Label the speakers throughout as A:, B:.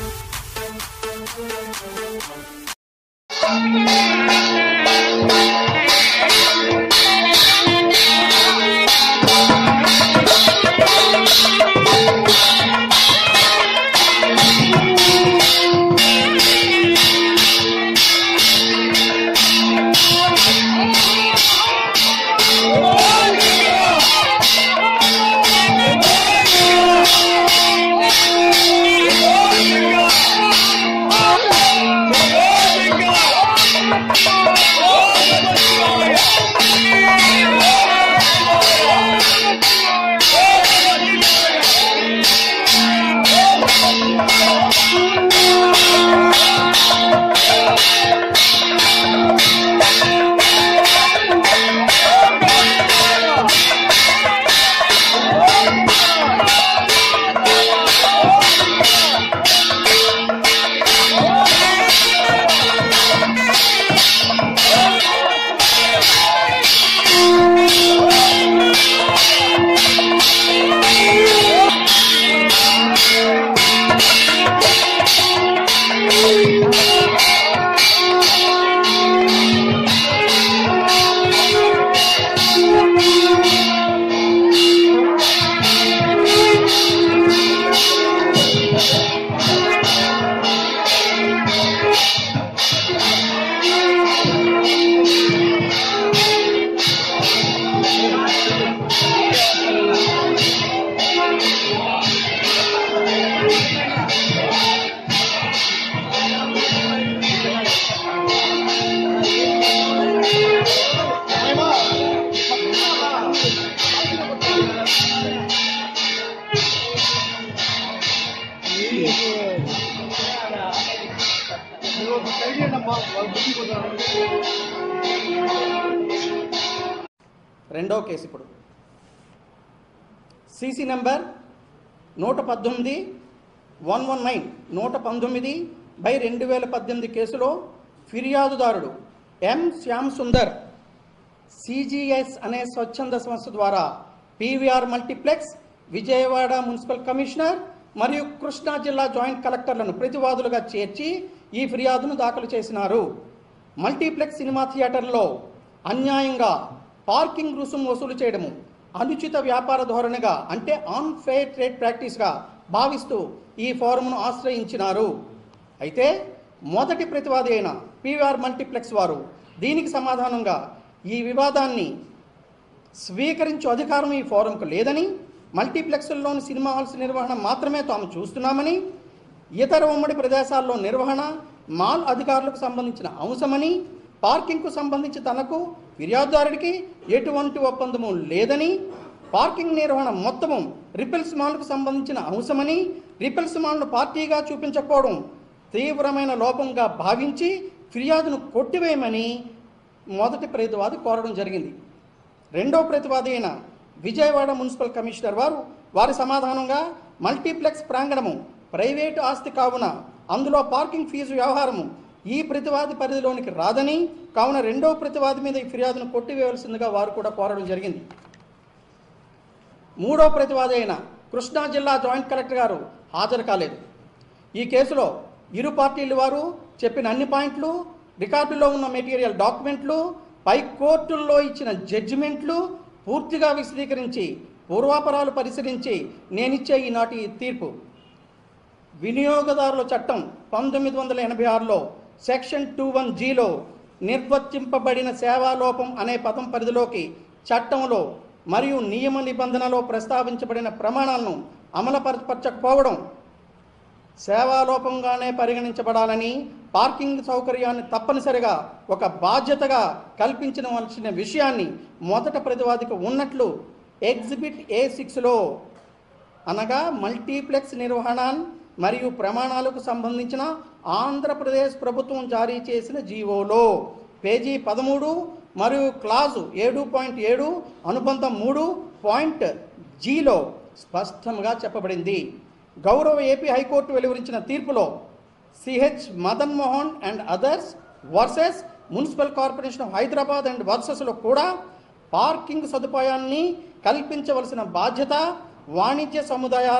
A: రెండో కేసు ఇప్పుడు CC number నూట పద్దెనిమిది వన్ వన్ నైన్ నూట పంతొమ్మిది బై రెండు వేల పద్దెనిమిది కేసులో ఫిర్యాదుదారుడు ఎం శ్యామ్ సుందర్ సిజిఎస్ అనే స్వచ్ఛంద సంస్థ ద్వారా PVR multiplex Vijayawada municipal commissioner మరియు కృష్ణా జిల్లా జాయింట్ కలెక్టర్లను ప్రతివాదులుగా చేర్చి ఈ ఫిర్యాదును దాఖలు చేసినారు మల్టీప్లెక్స్ సినిమా థియేటర్లో అన్యాయంగా పార్కింగ్ రుసుము వసూలు చేయడము అనుచిత వ్యాపార ధోరణిగా అంటే ఆన్ ఫెయిర్ ట్రేడ్ ప్రాక్టీస్గా భావిస్తూ ఈ ఫోరంను ఆశ్రయించినారు అయితే మొదటి ప్రతివాది అయిన పీవీఆర్ మల్టీప్లెక్స్ వారు దీనికి సమాధానంగా ఈ వివాదాన్ని స్వీకరించు అధికారం ఈ ఫోరంకు లేదని మల్టీప్లెక్స్ల్లోని సినిమా హాల్స్ నిర్వహణ మాత్రమే తాము చూస్తున్నామని ఇతర ఉమ్మడి ప్రదేశాల్లో నిర్వహణ మాల్ అధికారులకు సంబంధించిన అంశమని పార్కింగ్కు సంబంధించి తనకు ఫిర్యాదుదారుడికి ఎటువంటి ఒప్పందము లేదని పార్కింగ్ నిర్వహణ మొత్తము రిపెల్స్ మాల్కు సంబంధించిన అంశమని రిపెల్స్ మాల్ను పార్టీగా చూపించకపోవడం తీవ్రమైన లోపంగా భావించి ఫిర్యాదును కొట్టివేయమని మొదటి ప్రతివాది కోరడం జరిగింది రెండో ప్రతివాది అయిన విజయవాడ మున్సిపల్ కమిషనర్ వారు వారి సమాధానంగా మల్టీప్లెక్స్ ప్రాంగణము ప్రైవేటు ఆస్తి కావున అందులో పార్కింగ్ ఫీజు వ్యవహారము ఈ ప్రతివాది పరిధిలోనికి రాదని కావున రెండో ప్రతివాది మీద ఈ ఫిర్యాదును కొట్టివేయవలసిందిగా వారు కూడా కోరడం జరిగింది మూడో ప్రతివాది అయిన కృష్ణా జిల్లా జాయింట్ కలెక్టర్ గారు హాజరు కాలేదు ఈ కేసులో ఇరు పార్టీల వారు చెప్పిన అన్ని పాయింట్లు రికార్డులో ఉన్న మెటీరియల్ డాక్యుమెంట్లు పై కోర్టుల్లో ఇచ్చిన జడ్జిమెంట్లు పూర్తిగా విశదీకరించి పూర్వాపరాలు పరిశీలించి నేనిచ్చే ఈనాటి ఈ తీర్పు వినియోగదారుల చట్టం పంతొమ్మిది వందల ఎనభై ఆరులో సెక్షన్ టూ వన్ జీలో నిర్వర్తింపబడిన సేవాలోపం అనే పదం పరిధిలోకి చట్టంలో మరియు నియమ నిబంధనలో ప్రస్తావించబడిన ప్రమాణాలను అమలుపరచకపోవడం సేవాలోపంగానే పరిగణించబడాలని పార్కింగ్ సౌకర్యాన్ని తప్పనిసరిగా ఒక బాధ్యతగా కల్పించవలసిన విషయాన్ని మొదట ప్రతివాదికి ఉన్నట్లు ఎగ్జిబిట్ ఏ సిక్స్లో అనగా మల్టీప్లెక్స్ నిర్వహణ మరియు ప్రమాణాలకు సంబంధించిన ఆంధ్రప్రదేశ్ ప్రభుత్వం జారీ చేసిన జీవోలో పేజీ పదమూడు మరియు క్లాజు ఏడు పాయింట్ ఏడు అనుబంధం మూడు పాయింట్ జీలో స్పష్టంగా చెప్పబడింది గౌరవ ఏపీ హైకోర్టు వెలువరించిన తీర్పులో CH Madan Mohan and others versus municipal corporation of Hyderabad and వర్సెస్లో కూడా పార్కింగ్ సదుపాయాన్ని కల్పించవలసిన బాధ్యత వాణిజ్య సముదాయాల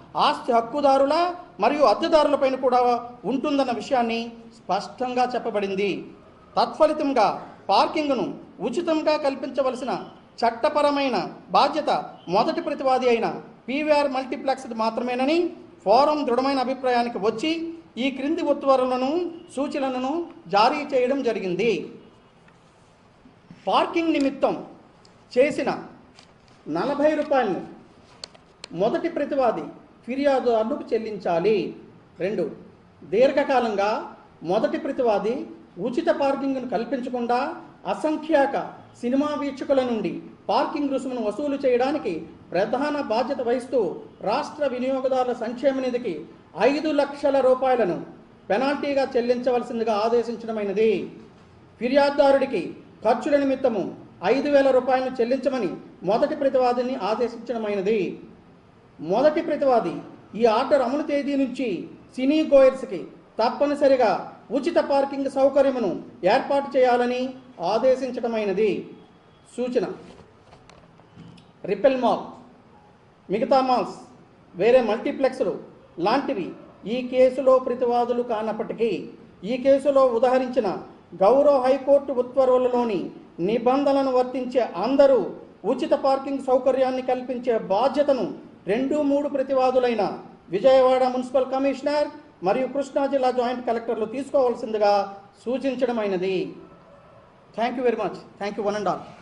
A: ఆస్తి హక్కుదారుల మరియు అద్దెదారులపైన కూడా ఉంటుందన్న విషయాన్ని స్పష్టంగా చెప్పబడింది తత్ఫలితంగా పార్కింగ్ను ఉచితంగా కల్పించవలసిన చట్టపరమైన బాధ్యత మొదటి ప్రతివాది అయిన పీవీఆర్ మల్టీప్లెక్స్ మాత్రమేనని ఫోరం దృఢమైన అభిప్రాయానికి వచ్చి ఈ క్రింది ఉత్తర్వులను సూచనలను జారీ చేయడం జరిగింది పార్కింగ్ నిమిత్తం చేసిన నలభై రూపాయలను మొదటి ప్రతివాది ఫిర్యాదుదారులకు చెల్లించాలి రెండు దీర్ఘకాలంగా మొదటి ప్రతివాది ఉచిత పార్కింగ్ను కల్పించకుండా అసంఖ్యాక సినిమా వీక్షకుల నుండి పార్కింగ్ రుసుమును వసూలు చేయడానికి ప్రధాన బాధ్యత వహిస్తూ రాష్ట్ర వినియోగదారుల సంక్షేమ నిధికి ఐదు లక్షల రూపాయలను పెనాల్టీగా చెల్లించవలసిందిగా ఆదేశించడమైనది ఫిర్యాదుదారుడికి ఖర్చుల నిమిత్తము ఐదు వేల రూపాయలను చెల్లించమని మొదటి ప్రతివాదిని ఆదేశించడమైనది మొదటి ప్రతివాది ఈ ఆర్డర్ అమలు తేదీ నుంచి సినీ గోయర్స్కి తప్పనిసరిగా ఉచిత పార్కింగ్ సౌకర్యమును ఏర్పాటు చేయాలని ఆదేశించడమైనది సూచన రిపెల్ మాల్ మిగతా మాల్స్ వేరే మల్టీప్లెక్స్లు లాంటివి ఈ కేసులో ప్రతివాదులు కానప్పటికీ ఈ కేసులో ఉదహరించిన గౌరవ హైకోర్టు ఉత్తర్వులలోని నిబంధనలను వర్తించే అందరూ ఉచిత పార్కింగ్ సౌకర్యాన్ని కల్పించే బాధ్యతను రెండు మూడు ప్రతివాదులైన విజయవాడ మున్సిపల్ కమిషనర్ మరియు కృష్ణా జిల్లా జాయింట్ కలెక్టర్లు తీసుకోవాల్సిందిగా సూచించడమైనది thank you very much thank you one and all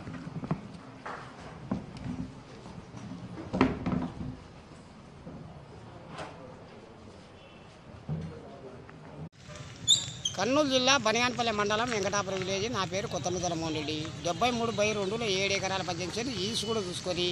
B: Kurnool జిల్లా బనియాన్పల్లి మండలం వెంకటాపురం విలేజ్ నా పేరు కొత్తమిదల మోహన్ రెడ్డి డెబ్బై మూడు బై రెండులో ఏడు ఎకరాల పద్దెనిమిది సెంట్లు ఈసు కూడా చూసుకొని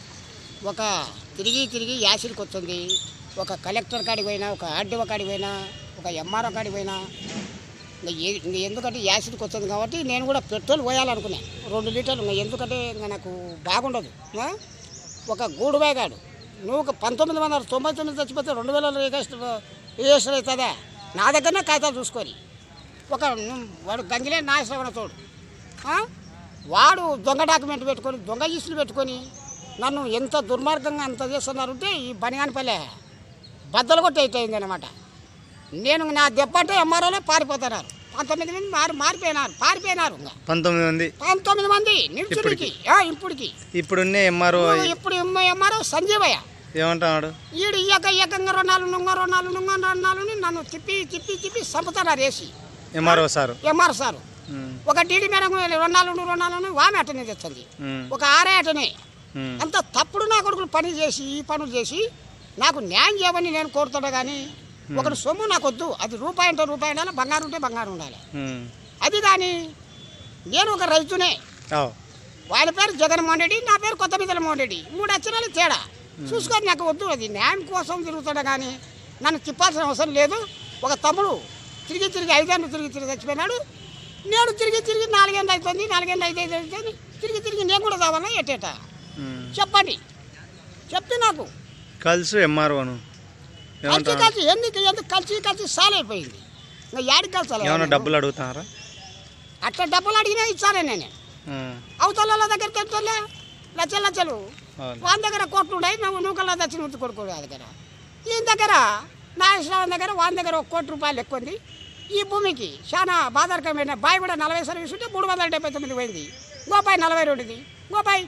B: ఒక తిరిగి తిరిగి యాసిడ్కి వస్తుంది ఒక కలెక్టర్ కాడికి పోయినా ఒక ఆర్డీఓ కాడికి పోయినా ఒక ఎంఆర్ఓ కాడికి పోయినా ఇంకా ఏ- ఇంకా ఎందుకంటే యాసిడ్కి వస్తుంది కాబట్టి నేను కూడా పెట్రోల్ పోయాలనుకున్నా రెండు లీటర్లు ఇంకా ఎందుకంటే ఇంకా నాకు బాగుండదు ఆ? ఒక గూడు బ్యాగాడు నువ్వు ఒక పంతొమ్మిది వందల తొంభై తొమ్మిది చచ్చిపోతే రెండు వేల రిజిస్టర్ రిజిస్టర్ అవుతుందా నా దగ్గరనే కాగితాలు చూసుకొని ఒక ను- వాడు గంగిలే నాశరవణ తోడు ఆ? వాడు దొంగ డాక్యుమెంట్ పెట్టుకొని దొంగ ఈసులు పెట్టుకొని నన్ను ఎంత దుర్మార్గంగా అంత చేస్తున్నారంటే ఈ బనిగానిపల్లె బద్దలు కొట్టి అయిపోయింది అనమాట నేను నా దెబ్బంటే ఎంఆర్ఓలో పారిపోతున్నారు పంతొమ్మిది మంది మారి మారిపోయినారు పారిపోయినారు ఇంకా
C: పంతొమ్మిది మంది
B: పంతొమ్మిది మంది నిల్చుడికి ఇప్పటికి
C: ఇప్పుడున్న ఎంఆర్ఓ
B: ఇప్పుడు ఎంఆర్ఓ సంజీవయ్య
C: ఏమంటున్నాడు
B: ఈడు ఇయ్యక ఇయ్యకంగా రుణాలు నుంగ రుణాలు నుంగ రుణాలు నన్ను తిప్పి తిప్పి తిప్పి చంపుతున్నారు వేసి
C: ఎంఆర్ఓ సారు
B: ఎంఆర్ సారు
C: ఉమ్,
B: ఒక డీడీ మేడం రుణాలు రుణాలు వామె అటనే తెచ్చింది
C: ఉమ్,
B: ఒక ఆరే అటనే
C: ఉమ్,
B: అంత తప్పుడు నా కొడుకులు పని చేసి ఈ పనులు చేసి నాకు న్యాయం చేయమని నేను కోరుతున్నా కానీ ఒకటి సొమ్ము నాకు వద్దు అది రూపాయి అంటే రూపాయి ఉండాలి బంగారం ఉంటే బంగారం ఉండాలి
C: ఉమ్.
B: అది కానీ నేను ఒక రైతునే
C: అవు
B: వాళ్ళ పేరు జగన్మోహన్ రెడ్డి నా పేరు కొత్త మిదల మోహన్ రెడ్డి మూడు అక్షరాలు తేడా చూసుకొని నాకు వద్దు అది న్యాయం కోసం తిరుగుతాడు కానీ నన్ను తిప్పాల్సిన అవసరం లేదు ఒక తమ్ముడు తిరిగి తిరిగి ఐదేళ్ళు తిరిగి తిరిగి చచ్చిపోయినాడు నేను తిరిగి తిరిగి నాలుగేళ్ళు అవుతుంది నాలుగేళ్ళు ఐదైదు అవుతుంది తిరిగి తిరిగి నేను కూడా కావాలా ఎట్టేట
C: ఉమ్.
B: చెప్పండి చెప్తే నాకు
C: కలుసు ఎంఆర్ఓను
B: కలిసి
C: ఏమంటున్నాడు
B: కలిసి ఎందుకు ఎందుకు కలిసి కలిసి సాలైపోయింది ఇంకా యాడికి
C: ఏమన్నా
B: కలిసి
C: డబ్బులు అడుగుతున్నారా
B: అట్లా డబ్బులు అడిగినా ఇచ్చానే నేను
C: ఉమ్,
B: అవతల దగ్గర తెచ్చలే లచ్చలు లచ్చలు
C: అవును.
B: వాని దగ్గర కోట్లు ఉన్నాయి నువ్వు నూకల్లా తెచ్చిన ముందు కొడుకు దగ్గర ఈయన దగ్గర నాగేశ్వరరావు దగ్గర వాని దగ్గర ఒక కోటి రూపాయలు ఎక్కువ ఉంది ఈ భూమికి చాలా బాధారకమైన బాయ్ కూడా నలభై సర్వీస్ ఉంటే మూడు వందల డెబ్బై తొమ్మిది పోయింది గోపాయి నలభై రెండుది గోపాయి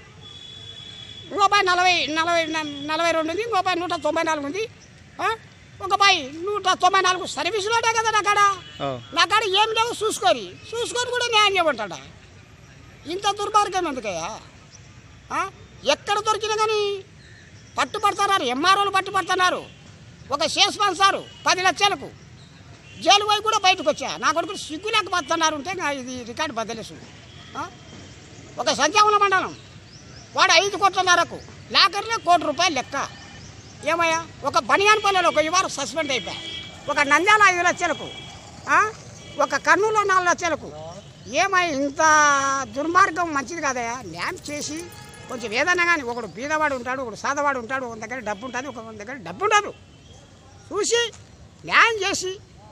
B: గోపాయి నలభై నలభై న- నలభై రెండు ఉంది గోపాయి నూట తొంభై నాలుగు ఉంది ఆ? ఒక బాయ్ నూట తొంభై నాలుగు సర్వీసులోనే కదా నా కాడ
C: అవు
B: నా కాడ ఏం లేవు చూసుకొని చూసుకొని కూడా న్యాయం చేయమంటాడా ఇంత దుర్మార్గం ఎందుకయ్యా ఆ? ఎక్కడ దొరికినా కానీ పట్టుపడుతున్నారు ఎంఆర్ఓలు పట్టుపడుతున్నారు ఒక శేషపాన్ సారు పది లక్షలకు జైలు పోయి కూడా బయటకు వచ్చా నా కొడుకు సిగ్గు లేకపోతున్నారు ఉంటే నా ఇది రికార్డు బద్దలేసు ఆ? ఒక సంచామల మండలం వాడు ఐదు కోట్లన్నరకు లాకర్లో కోటి రూపాయలు లెక్క ఏమయ్యా ఒక బనియాన్పల్లెలో ఒక ఇవారు సస్పెండ్ అయిపోయా ఒక నంద్యాల ఐదు లక్షలకు ఆ? ఒక కర్నూలు నాలుగు లక్షలకు ఏమయ్య ఇంత దుర్మార్గం మంచిది కాదయ్యా న్యాయం చేసి కొంచెం ఏదన్నా కానీ ఒకడు బీదవాడు ఉంటాడు ఒకడు సాదవాడు ఉంటాడు ఒక దగ్గర డబ్బు ఉంటుంది ఒక దగ్గర డబ్బు ఉండదు చూసి న్యాయం చేసి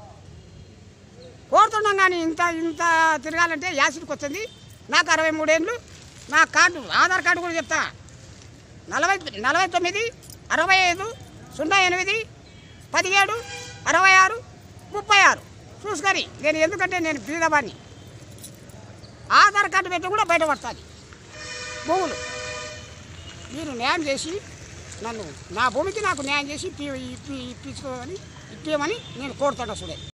B: కోరుతున్నాం కానీ ఇంత ఇంత తిరగాలంటే యాసిడ్కి వచ్చింది నాకు అరవై మూడేళ్ళు నా కార్డు ఆధార్ కార్డు కూడా చెప్తా నలభై నలభై తొమ్మిది అరవై ఐదు సున్నా ఎనిమిది పదిహేడు అరవై ఆరు ముప్పై ఆరు చూసుకొని నేను ఎందుకంటే నేను బీదవాడిని ఆధార్ కార్డు పెట్టి కూడా బయటపడుతుంది భూములు మీరు న్యాయం చేసి నన్ను నా భూమికి నాకు న్యాయం చేసి ఇప్పి ఇప్పి ఇప్పించుకోమని ఇప్పించమని నేను కోరుతాను సుడే